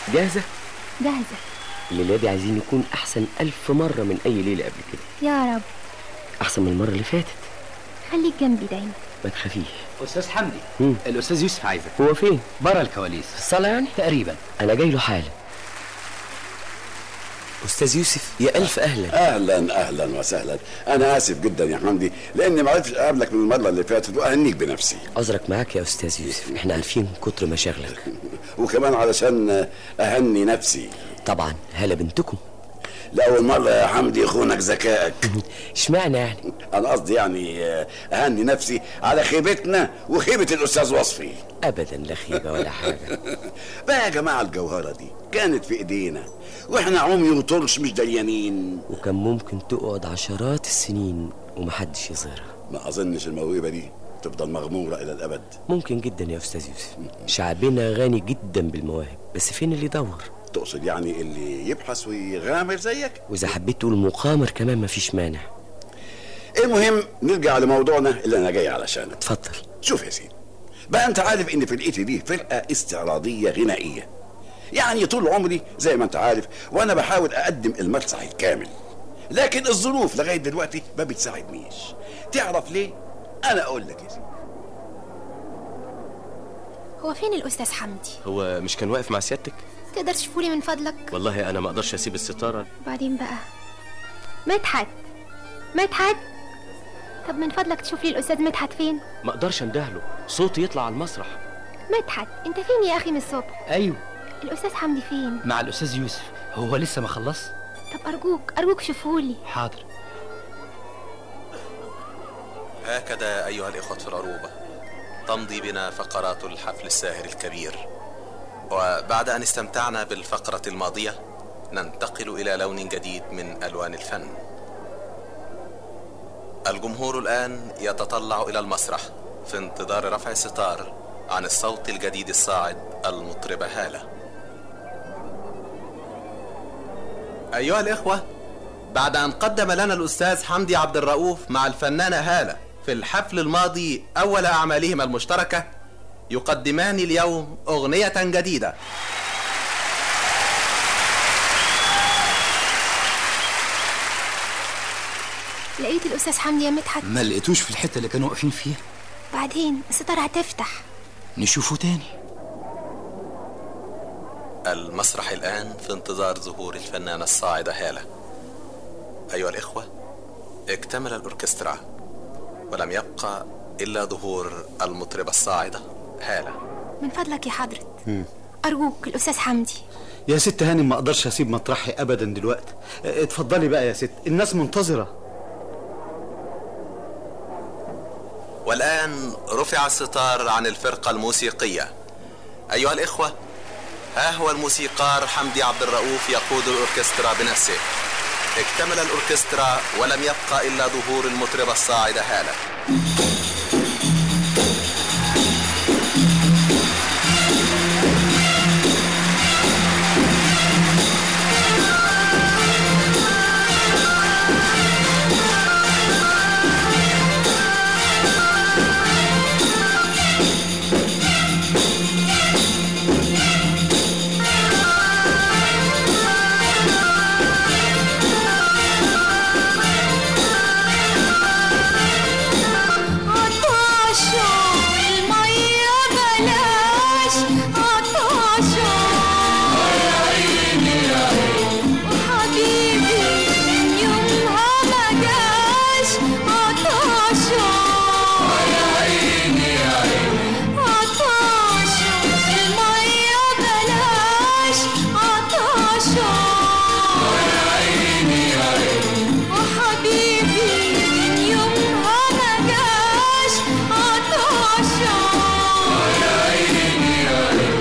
جاهزة؟ جاهزة الليلة دي عايزين نكون أحسن ألف مرة من أي ليلة قبل كده يا رب أحسن من المرة اللي فاتت خليك جنبي دايما ما تخافيش استاذ حمدي مم. الاستاذ يوسف عايزك هو فين؟ بره الكواليس في الصالة يعني؟ تقريبا أنا جاي له حالا أستاذ يوسف يا ألف أهلا اهلا اهلا وسهلا انا اسف جدا يا حمدي لاني ما عرفتش اقابلك من المره اللي فاتت واهنيك بنفسي عذرك معاك يا أستاذ يوسف إحنا عارفين كتر مشاغلك وكمان علشان اهني نفسي طبعا هلا بنتكم لاول مره يا حمدي يخونك ذكائك اشمعنى يعني؟ انا قصدي يعني آه، اهني نفسي على خيبتنا وخيبه الاستاذ وصفي أبدا لا خيبة ولا حاجة بقى يا جماعه الجوهره دي كانت في ايدينا واحنا عمي وطرش مش دريانين وكان ممكن تقعد عشرات السنين ومحدش يظهرها ما اظنش الموهبه دي تفضل مغموره الى الابد ممكن جدا يا أستاذ يوسف شعبنا غني جدا بالمواهب بس فين اللي يدور؟ تقصد يعني اللي يبحث ويغامر زيك وإذا حبيت تقول مقامر كمان مفيش مانع المهم نرجع لموضوعنا اللي انا جاي علشانه اتفضل شوف يا سيدي بقى انت عارف ان فرقتي دي فرقه استعراضيه غنائيه يعني طول عمري زي ما انت عارف وانا بحاول اقدم المسرح الكامل لكن الظروف لغايه دلوقتي ما بتساعدنيش تعرف ليه انا اقول لك يا سيدي هو فين الأستاذ حمدي؟ هو مش كان واقف مع سيادتك تقدر تشوفولي من فضلك؟ والله انا ما اقدرش اسيب الستاره وبعدين بقى مدحت مدحت طب من فضلك تشوف لي الأستاذ مدحت فين؟ ما اقدرش اندهله صوتي يطلع على المسرح مدحت أنت فين يا أخي من الصبح؟ ايوه الأستاذ حمدي فين؟ مع الاستاذ يوسف هو لسه ما خلص طب أرجوك أرجوك شوفولي حاضر هكذا أيها الإخوة في العروبة تمضي بنا فقرات الحفل الساهر الكبير وبعد أن استمتعنا بالفقرة الماضية ننتقل إلى لون جديد من ألوان الفن الجمهور الآن يتطلع إلى المسرح في انتظار رفع الستار عن الصوت الجديد الصاعد المطربة هالة أيها الإخوة بعد أن قدم لنا الأستاذ حمدي عبد الرؤوف مع الفنانة هالة في الحفل الماضي أول أعمالهما المشتركة يقدمان اليوم أغنية جديدة لقيت الأستاذ حمدي يا مدحت ما لقيتوش في الحته اللي كانوا واقفين فيها بعدين الستارة هتفتح نشوفه تاني المسرح الآن في انتظار ظهور الفنانة الصاعدة هالة أيها الإخوة اكتمل الأوركسترا ولم يبقى إلا ظهور المطربة الصاعدة هالة من فضلك يا حضرة أرجوك الأستاذ حمدي يا ست هانم ما اقدرش اسيب مطرحي ابدا دلوقتي اه، اتفضلي بقى يا ست الناس منتظره والآن رفع الستار عن الفرقة الموسيقية أيها الإخوة ها هو الموسيقار حمدي عبد الرؤوف يقود الأوركسترا بنفسه اكتمل الأوركسترا ولم يبقى إلا ظهور المطربة الصاعدة هالة عطاشة المية بلاش عطاشة يا عيني يا عيني وحبيبي من يومها ما جاش عطاشة يا عيني يا عيني عطاشة المية بلاش عطاشة يا عيني يا عيني وحبيبي من يومها ما جاش عطاشة يا عيني يا عيني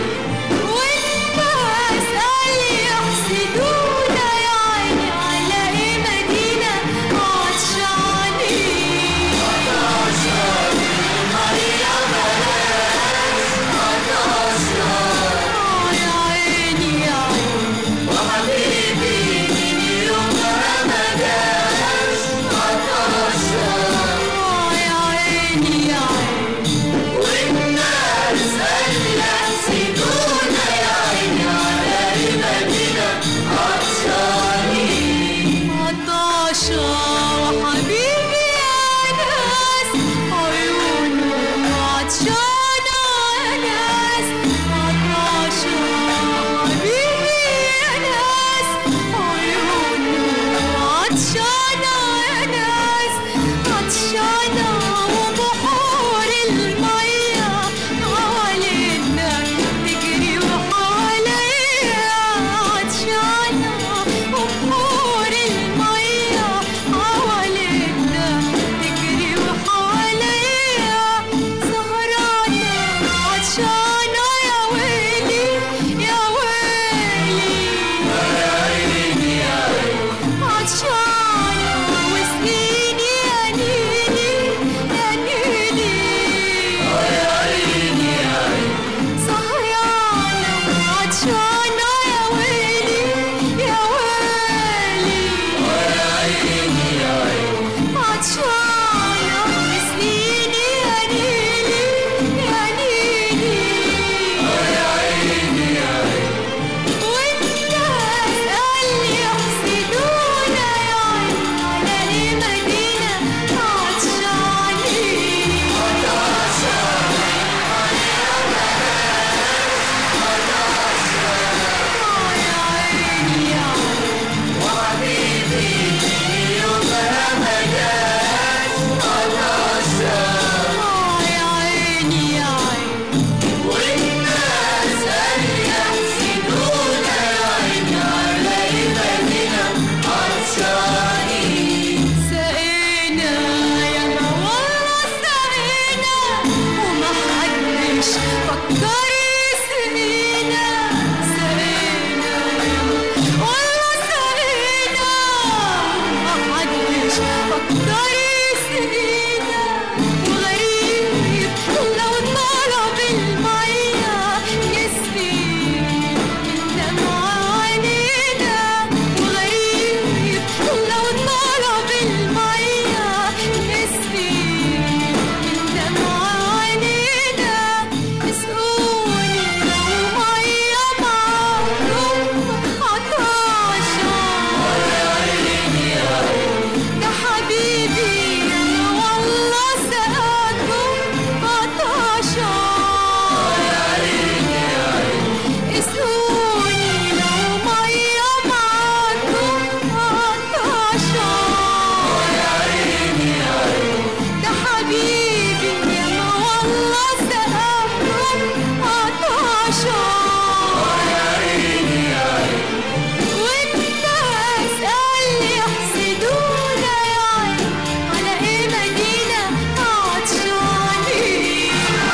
عطشان يا عيني يا عيني والناس اللي يحسدونا يا عين على ايه مدينة عطشانين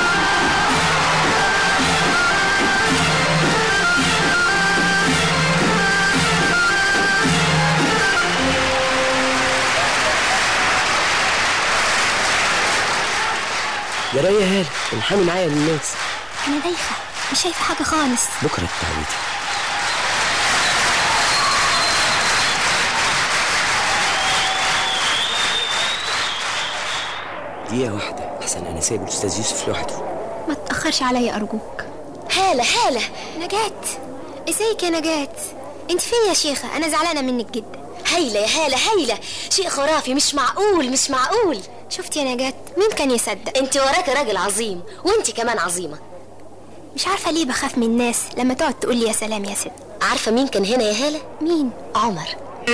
جرايه يا هاله الحامي معايا للناس انا دايخه مش شايفه حاجه خالص بكره التعويض دقيقة واحدة أحسن أنا سايب الأستاذ يوسف لوحده ما تاخرش عليا ارجوك هالة هالة نجاة ازيك يا نجاة انت فين يا شيخة انا زعلانة منك جدا هايلة يا هالة هايلة شيء خرافي مش معقول مش معقول شفت يا نجاة مين كان يصدق انت وراك راجل عظيم وانت كمان عظيمة مش عارفة ليه بخاف من الناس لما تقعد تقول لي يا سلام يا ست عارفة مين كان هنا يا هالة؟ مين عمر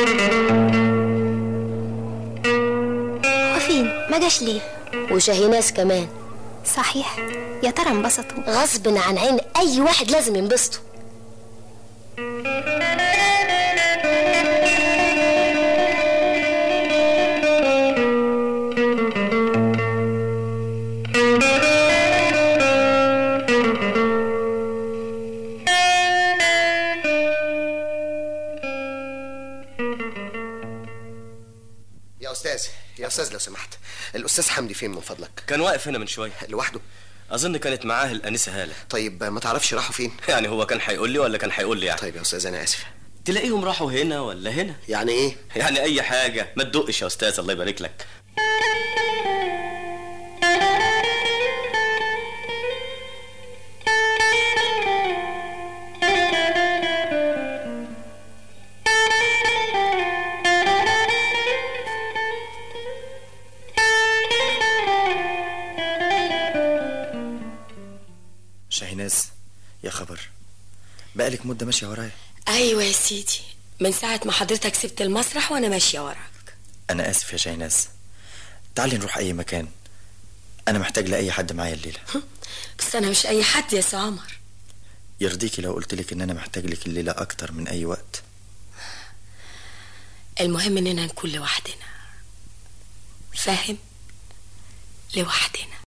هو فين ما جاش ليه وشاهيناس كمان صحيح يا ترى انبسطوا غصب عن عين اي واحد لازم ينبسطوا يا استاذ يا استاذ لو سمحت الاستاذ حمدي فين من فضلك كان واقف هنا من شوية لوحده أظن كانت معاه الأنسة هالة طيب ما تعرفش راحوا فين يعني هو كان هيقول لي ولا كان هيقول لي يعني طيب يا استاذ انا اسف تلاقيهم راحوا هنا ولا هنا يعني ايه يعني أي حاجة ما تدقش يا أستاذ الله يبارك لك شاهيناز يا خبر بقالك مدة ماشية ورايا ايوه يا سيدي من ساعة ما حضرتك سبت المسرح وانا ماشية وراك أنا آسف يا شاهيناز تعالي نروح أي مكان أنا محتاج لأي حد معايا الليلة بس انا مش اي حد يا سي عمر يرضيكي لو قلتلك إن أنا محتاج لك الليلة أكتر من أي وقت المهم اننا نكون لوحدنا فاهم لوحدنا